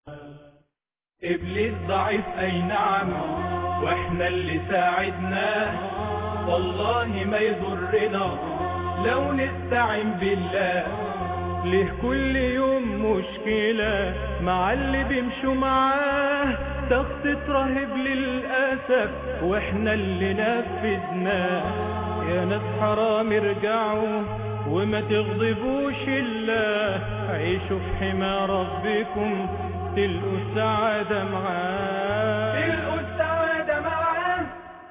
إبليس ضعيف أي نعم وإحنا اللي ساعدناه والله ما يضرنا لو نستعين بالله ليه كل يوم مشكلة مع اللي بيمشوا معاه تخطيط رهيب للأسف وإحنا اللي نفذناه يا ناس حرام ارجعوا وما تغضبوش الله عيشوا في حمى ربكم تلقوا السعادة معاه تلقوا السعادة معاه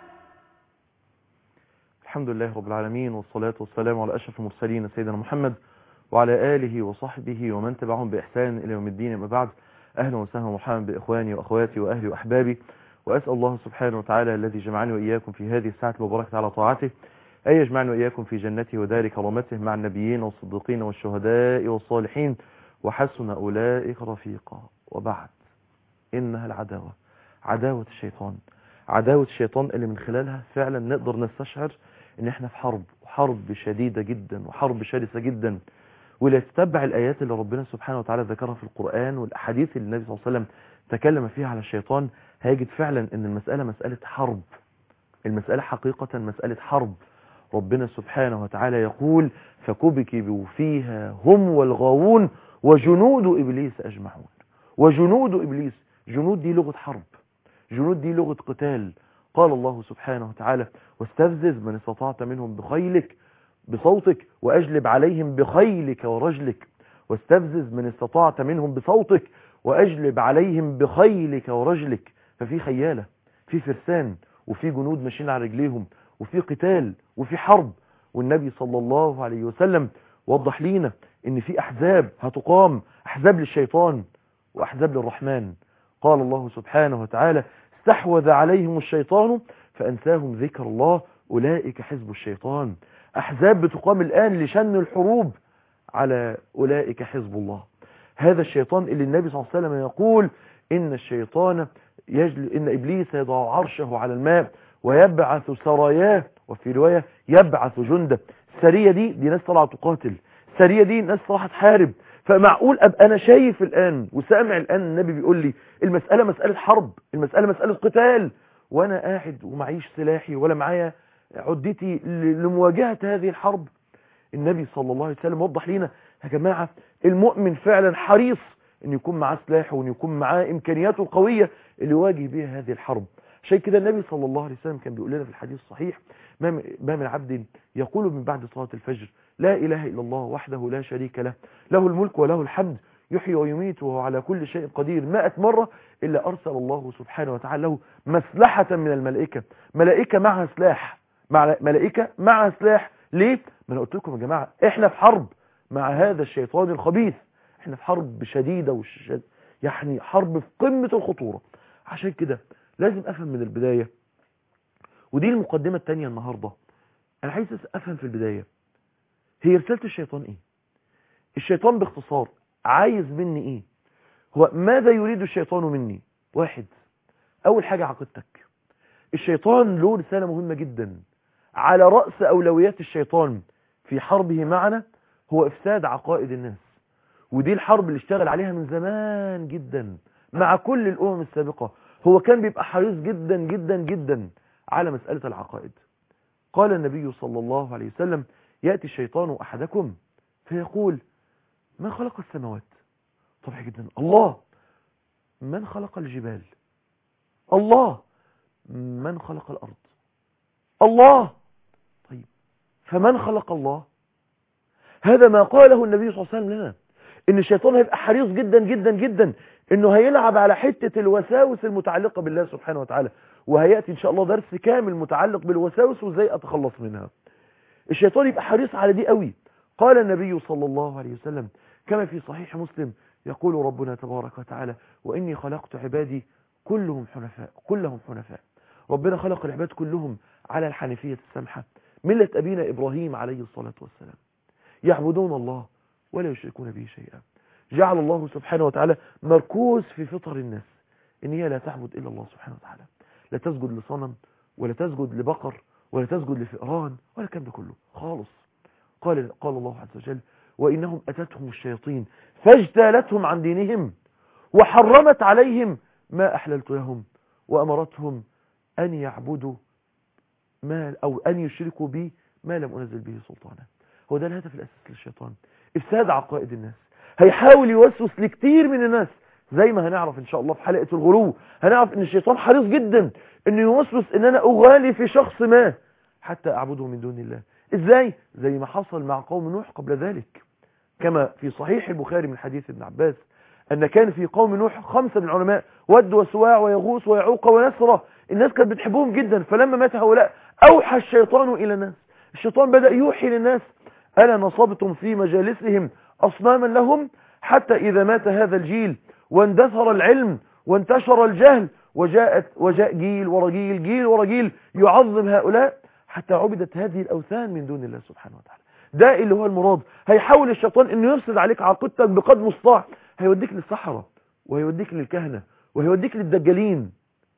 الحمد لله رب العالمين والصلاة والسلام على أشرف المرسلين سيدنا محمد وعلى آله وصحبه ومن تبعهم بإحسان إلى يوم الدين أما بعد أهلا وسهلا ومرحبا بإخواني وأخواتي وأهلي وأحبابي وأسأل الله سبحانه وتعالى الذي جمعني وإياكم في هذه الساعة المباركة على طاعته أن يجمعني وإياكم في جنته ودار كرامته مع النبيين والصديقين والشهداء والصالحين وحسن أولئك رفيقا وبعد إنها العداوة عداوة الشيطان عداوة الشيطان اللي من خلالها فعلا نقدر نستشعر ان احنا في حرب وحرب شديدة جدا وحرب شرسة جدا ولا تتبع الآيات اللي ربنا سبحانه وتعالى ذكرها في القرآن والأحاديث اللي النبي صلى الله عليه وسلم تكلم فيها على الشيطان هيجد فعلا ان المسألة مسألة حرب المسألة حقيقة مسألة حرب ربنا سبحانه وتعالى يقول فكبكبوا فيها هم والغاوون وجنود إبليس أجمعون وجنود إبليس جنود دي لغة حرب جنود دي لغة قتال قال الله سبحانه وتعالى واستفزز من استطعت منهم بخيلك بصوتك وأجلب عليهم بخيلك ورجلك واستفزز من استطعت منهم بصوتك وأجلب عليهم بخيلك ورجلك ففي خيالة في فرسان وفي جنود ماشيين على رجليهم وفي قتال وفي حرب والنبي صلى الله عليه وسلم وضح لينا ان في احزاب هتقام احزاب للشيطان واحزاب للرحمن قال الله سبحانه وتعالى استحوذ عليهم الشيطان فانساهم ذكر الله اولئك حزب الشيطان احزاب بتقام الان لشن الحروب على اولئك حزب الله هذا الشيطان اللي النبي صلى الله عليه وسلم يقول ان الشيطان يجل ان ابليس يضع عرشه على الماء ويبعث سراياه وفي رواية يبعث جنده السرية دي دي ناس طلعت تقاتل السرية دي ناس طلعت تحارب فمعقول ابقى انا شايف الان وسامع الان النبي بيقول لي المسألة مسألة حرب المسألة مسألة قتال وانا قاعد ومعيش سلاحي ولا معايا عدتي لمواجهة هذه الحرب النبي صلى الله عليه وسلم وضح لنا يا جماعة المؤمن فعلا حريص ان يكون معاه سلاح وان يكون معاه امكانياته القوية اللي يواجه بها هذه الحرب عشان كده النبي صلى الله عليه وسلم كان بيقول لنا في الحديث الصحيح ما من عبد يقول من بعد صلاة الفجر لا إله إلا الله وحده لا شريك له له الملك وله الحمد يحيي ويميت وهو على كل شيء قدير مائة مرة إلا أرسل الله سبحانه وتعالى له مسلحة من الملائكة ملائكة معها سلاح مع ملائكة معها سلاح ليه؟ ما أنا قلت لكم يا جماعة إحنا في حرب مع هذا الشيطان الخبيث إحنا في حرب شديدة وشد يعني حرب في قمة الخطورة عشان كده لازم افهم من البداية ودي المقدمة التانية النهاردة انا عايز افهم في البداية هي رسالة الشيطان ايه الشيطان باختصار عايز مني ايه هو ماذا يريد الشيطان مني واحد اول حاجة عقيدتك الشيطان له رسالة مهمة جدا على رأس اولويات الشيطان في حربه معنا هو افساد عقائد الناس ودي الحرب اللي اشتغل عليها من زمان جدا مع كل الامم السابقة هو كان بيبقى حريص جدا جدا جدا على مسألة العقائد قال النبي صلى الله عليه وسلم يأتي الشيطان أحدكم فيقول من خلق السماوات طبعا جدا الله من خلق الجبال الله من خلق الأرض الله طيب فمن خلق الله هذا ما قاله النبي صلى الله عليه وسلم لنا ان الشيطان هيبقى حريص جدا جدا جدا انه هيلعب على حتة الوساوس المتعلقة بالله سبحانه وتعالى وهيأتي ان شاء الله درس كامل متعلق بالوساوس وازاي اتخلص منها الشيطان يبقى حريص على دي قوي قال النبي صلى الله عليه وسلم كما في صحيح مسلم يقول ربنا تبارك وتعالى وإني خلقت عبادي كلهم حنفاء كلهم حنفاء ربنا خلق العباد كلهم على الحنفية السمحة ملة أبينا إبراهيم عليه الصلاة والسلام يعبدون الله ولا يشركون به شيئا جعل الله سبحانه وتعالى مركوز في فطر الناس ان هي لا تعبد الا الله سبحانه وتعالى لا تسجد لصنم ولا تسجد لبقر ولا تسجد لفئران ولا الكلام ده كله خالص قال قال الله عز وجل وانهم اتتهم الشياطين فاجتالتهم عن دينهم وحرمت عليهم ما أحللت لهم وأمرتهم أن يعبدوا ما أو أن يشركوا بي ما لم أنزل به سلطانا هو ده الهدف الأساسي للشيطان إفساد عقائد الناس هيحاول يوسوس لكتير من الناس زي ما هنعرف إن شاء الله في حلقة الغلو هنعرف إن الشيطان حريص جدا إنه يوسوس إن أنا أغالي في شخص ما حتى أعبده من دون الله إزاي؟ زي ما حصل مع قوم نوح قبل ذلك كما في صحيح البخاري من حديث ابن عباس أن كان في قوم نوح خمسة من العلماء ود وسواع ويغوث ويعوق ونسرة الناس كانت بتحبهم جدا فلما مات هؤلاء أوحى الشيطان إلى الناس الشيطان بدأ يوحي للناس ألا نصبتم في مجالسهم أصناما لهم حتى إذا مات هذا الجيل واندثر العلم وانتشر الجهل وجاءت وجاء جيل ورا جيل جيل ورا جيل يعظم هؤلاء حتى عبدت هذه الأوثان من دون الله سبحانه وتعالى ده اللي هو المراد هيحاول الشيطان انه يفسد عليك عقيدتك بقدر المستطاع هيوديك للصحراء وهيوديك للكهنة وهيوديك للدجالين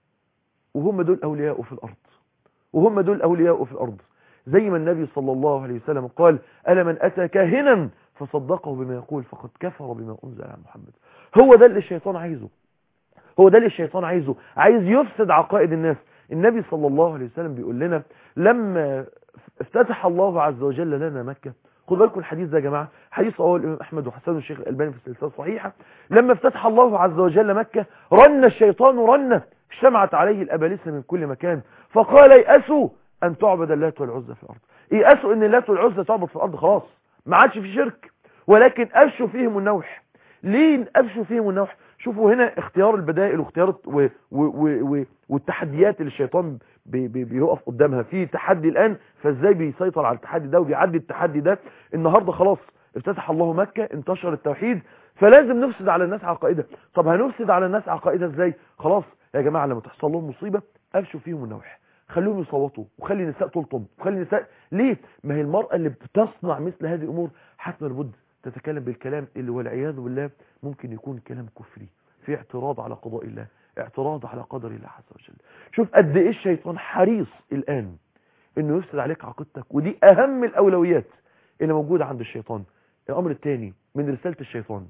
وهم دول أولياء في الأرض وهم دول أولياء في الأرض زي ما النبي صلى الله عليه وسلم قال ألا من أتى كاهنا فصدقه بما يقول فقد كفر بما أنزل على محمد هو ده اللي الشيطان عايزه هو ده اللي الشيطان عايزه عايز يفسد عقائد الناس النبي صلى الله عليه وسلم بيقول لنا لما افتتح الله عز وجل لنا مكة خد بالكم الحديث ده يا جماعة حديث رواه الإمام أحمد وحسن الشيخ الألباني في السلسلة الصحيحة لما افتتح الله عز وجل مكة رن الشيطان رنة اجتمعت عليه الأبالسة من كل مكان فقال يأسوا أن تعبد اللات والعزى في الأرض يأسوا أن اللات والعزى تعبد في الأرض خلاص ما عادش في شرك ولكن أفشوا فيهم النوح ليه أفشوا فيهم النوح شوفوا هنا اختيار البدائل واختيار و و و والتحديات اللي الشيطان بي بي بيقف قدامها في تحدي الآن فازاي بيسيطر على التحدي ده وبيعدي التحدي ده النهاردة خلاص افتتح الله مكة انتشر التوحيد فلازم نفسد على الناس عقائدها طب هنفسد على الناس عقائدها ازاي خلاص يا جماعة لما تحصل لهم مصيبة افشوا فيهم النوح خلوهم يصوتوا وخلي النساء تلطم وخلي النساء ليه ما هي المرأة اللي بتصنع مثل هذه الامور حتما لابد تتكلم بالكلام اللي والعياذ بالله ممكن يكون كلام كفري في اعتراض على قضاء الله اعتراض على قدر الله عز وجل شوف قد ايه الشيطان حريص الان انه يفسد عليك عقيدتك ودي اهم الاولويات اللي موجودة عند الشيطان الامر الثاني من رسالة الشيطان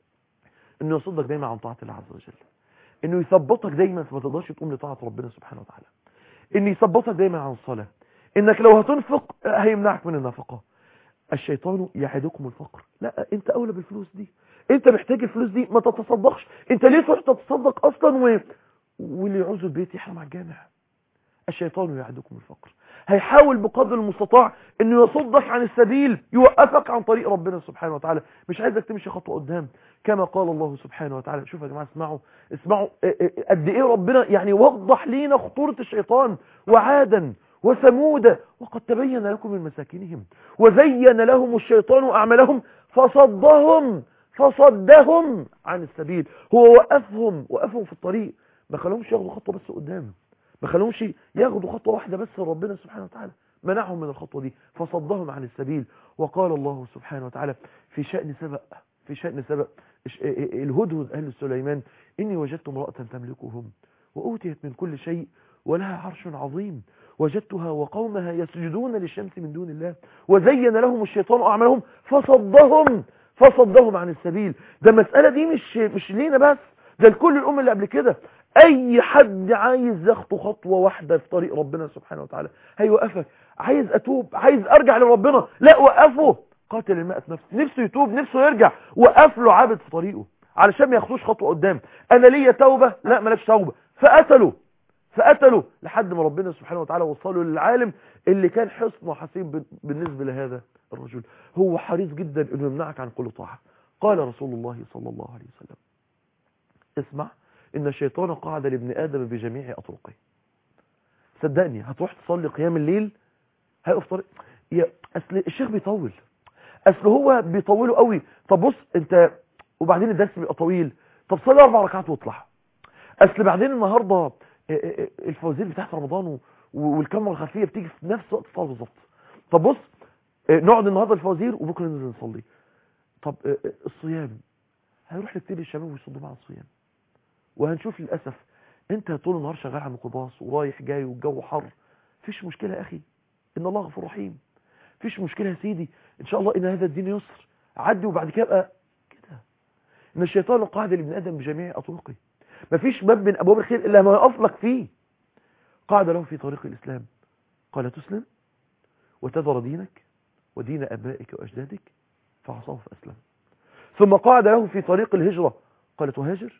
انه يصدك دايما عن طاعة الله عز وجل انه يثبطك دايما فما تقدرش تقوم لطاعة ربنا سبحانه وتعالى انه يثبطك دايما عن الصلاة انك لو هتنفق هيمنعك من النفقة الشيطان يعدكم الفقر لا انت اولى بالفلوس دي انت محتاج الفلوس دي ما تتصدقش انت ليه تروح تتصدق اصلا و... واللي يعوز البيت يحرم على الجامع الشيطان يعدكم الفقر هيحاول بقدر المستطاع انه يصدك عن السبيل يوقفك عن طريق ربنا سبحانه وتعالى مش عايزك تمشي خطوه قدام كما قال الله سبحانه وتعالى شوف يا جماعه اسمعوا اسمعوا قد ايه ربنا يعني وضح لينا خطوره الشيطان وعادا وثمود وقد تبين لكم من مساكنهم وزين لهم الشيطان اعمالهم فصدهم فصدهم عن السبيل هو وقفهم وقفهم في الطريق ما خلوهمش ياخدوا خطوه بس قدام ما خلوهمش ياخدوا خطوه واحده بس لربنا سبحانه وتعالى منعهم من الخطوه دي فصدهم عن السبيل وقال الله سبحانه وتعالى في شأن سبأ في شأن سبأ الهدهد أهل سليمان إني وجدت امرأة تملكهم وأوتيت من كل شيء ولها عرش عظيم وجدتها وقومها يسجدون للشمس من دون الله وزين لهم الشيطان أعمالهم فصدهم فصدهم عن السبيل ده المسألة دي مش مش لينا بس ده لكل الأمة اللي قبل كده أي حد عايز يخطو خطوة واحدة في طريق ربنا سبحانه وتعالى هيوقفك عايز أتوب عايز أرجع لربنا لا وقفه قاتل المئة نفسه نفسه يتوب نفسه يرجع وقف له عابد في طريقه علشان ما ياخدوش خطوة قدام أنا ليا توبة لا مالكش توبة فقتلوا فقتلوا لحد ما ربنا سبحانه وتعالى وصله للعالم اللي كان حصن وحسين بالنسبة لهذا الرجل هو حريص جدا انه يمنعك عن كل طاعة قال رسول الله صلى الله عليه وسلم اسمع ان الشيطان قعد لابن ادم بجميع اطرقه صدقني هتروح تصلي قيام الليل هيقف طريق يا اصل الشيخ بيطول اصل هو بيطوله قوي طب بص انت وبعدين الدرس بيبقى طويل طب صلي اربع ركعات واطلع اصل بعدين النهارده الفوازير بتاعت رمضان والكاميرا الخلفيه بتيجي في نفس وقت الصلاه بالظبط طب بص نقعد النهارده الفوازير وبكره ننزل نصلي طب الصيام هيروح لكتير الشباب ويصدوا مع الصيام وهنشوف للاسف انت طول النهار شغال على الميكروباص ورايح جاي والجو حر مفيش مشكله يا اخي ان الله غفور رحيم مفيش مشكله يا سيدي ان شاء الله ان هذا الدين يسر عدي وبعد كده ابقى كده ان الشيطان قاعد لابن ادم بجميع اطرقه مفيش باب من ابواب الخير الا ما يقف لك فيه قعد له في طريق الاسلام قال تسلم وتذر دينك ودين ابائك واجدادك فعصاه فاسلم ثم قعد له في طريق الهجره قال تهاجر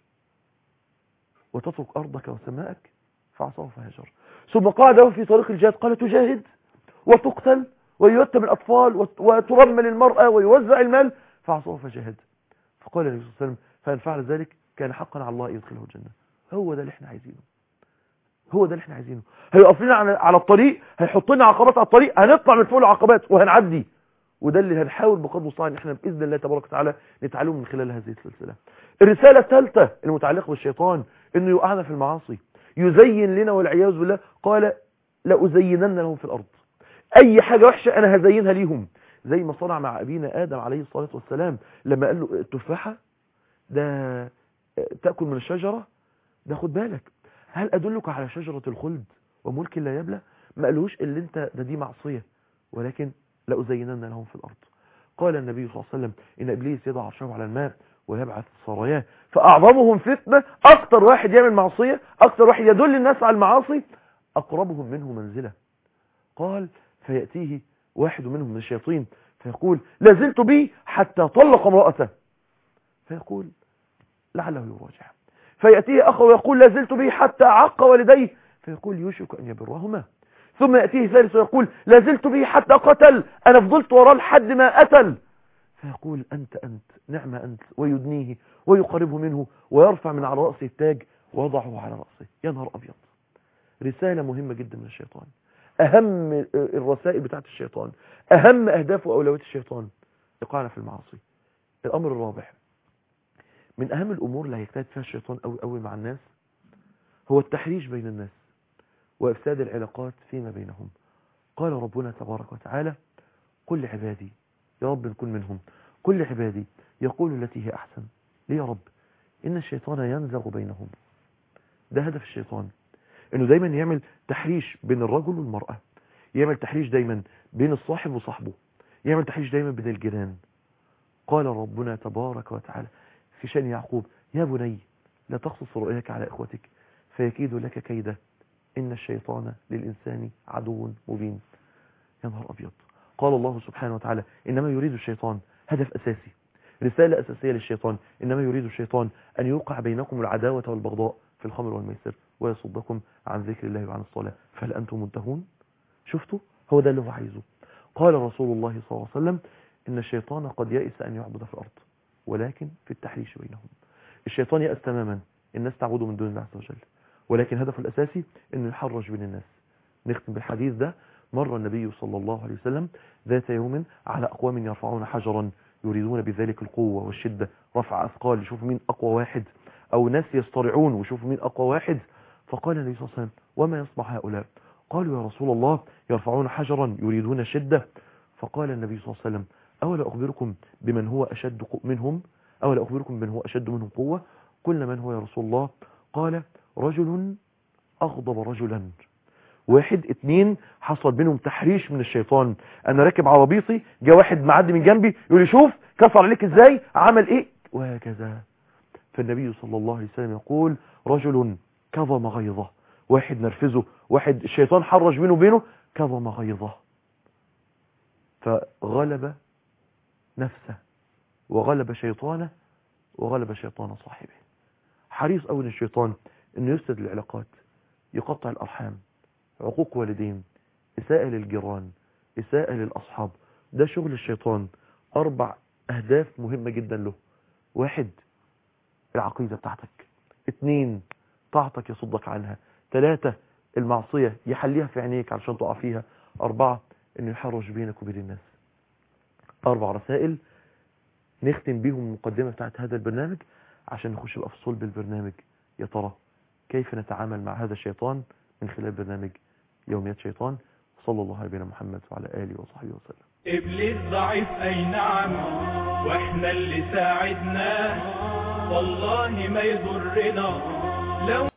وتترك ارضك وسماءك فعصاه فهاجر ثم قعد له في طريق الجهاد قال تجاهد وتقتل ويتم الأطفال وترمل المرأة ويوزع المال فعصاه فجاهد فقال النبي صلى الله عليه وسلم فإن فعل ذلك كان حقا على الله يدخله الجنة هو ده اللي احنا عايزينه هو ده اللي احنا عايزينه هيقف لنا على على الطريق هيحط لنا عقبات على الطريق هنطلع من فوق العقبات وهنعدي وده اللي هنحاول بقدر المستطاع ان احنا باذن الله تبارك وتعالى نتعلمه من خلال هذه السلسله الرساله الثالثه المتعلقه بالشيطان انه يوقعنا في المعاصي يزين لنا والعياذ بالله قال لأزينن لهم في الأرض أي حاجة وحشة أنا هزينها ليهم زي ما صنع مع أبينا آدم عليه الصلاة والسلام لما قال له التفاحة ده تأكل من الشجرة ده خد بالك هل أدلك على شجرة الخلد وملك لا يبلى ما قالوش اللي انت ده دي معصية ولكن لأزينن لهم في الأرض قال النبي صلى الله عليه وسلم إن إبليس يضع عرشه على الماء ويبعث سراياه فأعظمهم فتنة أكتر واحد يعمل معصية أكتر واحد يدل الناس على المعاصي أقربهم منه منزلة قال فيأتيه واحد منهم من الشياطين فيقول لازلت به حتى طلق امرأته فيقول لعله يراجع فيأتيه أخه ويقول لازلت به حتى عق والديه فيقول يوشك أن يبرهما ثم يأتيه ثالث ويقول لازلت به حتى قتل أنا فضلت وراه لحد ما قتل فيقول أنت أنت نعم أنت ويدنيه ويقربه منه ويرفع من على رأسه التاج ويضعه على رأسه يا نهار أبيض رسالة مهمة جدا من الشيطان أهم الرسائل بتاعت الشيطان أهم أهداف وأولويات الشيطان إقعنا في المعاصي الأمر الرابع من أهم الأمور اللي هيجتهد فيها الشيطان أوي أوي مع الناس هو التحريش بين الناس وإفساد العلاقات فيما بينهم قال ربنا تبارك وتعالى كل عبادي يا رب نكون منهم كل عبادي يقول التي هي أحسن ليه يا رب إن الشيطان ينزغ بينهم ده هدف الشيطان انه دايما يعمل تحريش بين الرجل والمرأة يعمل تحريش دايما بين الصاحب وصاحبه يعمل تحريش دايما بين الجيران قال ربنا تبارك وتعالى في شأن يعقوب يا بني لا تقصص رؤياك على اخوتك فيكيد لك كيدا ان الشيطان للإنسان عدو مبين يا نهار أبيض قال الله سبحانه وتعالى إنما يريد الشيطان هدف أساسي رسالة أساسية للشيطان إنما يريد الشيطان أن يوقع بينكم العداوة والبغضاء في الخمر والميسر ويصدكم عن ذكر الله وعن الصلاة فهل أنتم منتهون شفتوا هو ده اللي هو عايزه قال رسول الله صلى الله عليه وسلم إن الشيطان قد يئس أن يعبد في الأرض ولكن في التحريش بينهم الشيطان يأس تماما الناس تعبده من دون الله عز وجل ولكن هدفه الأساسي أنه يحرج بين الناس نختم بالحديث ده مر النبي صلى الله عليه وسلم ذات يوم على أقوام يرفعون حجرا يريدون بذلك القوة والشدة رفع أثقال يشوفوا مين أقوى واحد أو ناس يسترعون ويشوفوا مين أقوى واحد فقال النبي صلى الله عليه وسلم وما يصنع هؤلاء قالوا يا رسول الله يرفعون حجرا يريدون شدة فقال النبي صلى الله عليه وسلم أولا أخبركم بمن هو أشد منهم أولا أخبركم بمن هو أشد منهم قوة قلنا من هو يا رسول الله قال رجل أغضب رجلا واحد اتنين حصل بينهم تحريش من الشيطان انا راكب عربيتي جاء واحد معدي من جنبي يقول لي شوف كسر عليك ازاي عمل ايه وهكذا فالنبي صلى الله عليه وسلم يقول رجل كظم غيظه واحد نرفزه واحد الشيطان حرج بينه وبينه كظم غيظه فغلب نفسه وغلب شيطانه وغلب شيطان صاحبه حريص قوي الشيطان انه يفسد العلاقات يقطع الارحام عقوق والدين إساءة للجيران إساءة للأصحاب ده شغل الشيطان أربع أهداف مهمة جدا له واحد العقيدة بتاعتك اتنين طاعتك يصدك عنها ثلاثة المعصية يحليها في عينيك علشان تقع فيها أربعة إنه يحرج بينك وبين الناس أربع رسائل نختم بيهم المقدمة بتاعت هذا البرنامج عشان نخش بقى في صلب البرنامج يا ترى كيف نتعامل مع هذا الشيطان من خلال برنامج يوميات شيطان صلى الله على نبينا محمد وعلى آله وصحبه وسلم إبليس ضعيف أي نعم وإحنا اللي ساعدناه والله ما يضرنا لو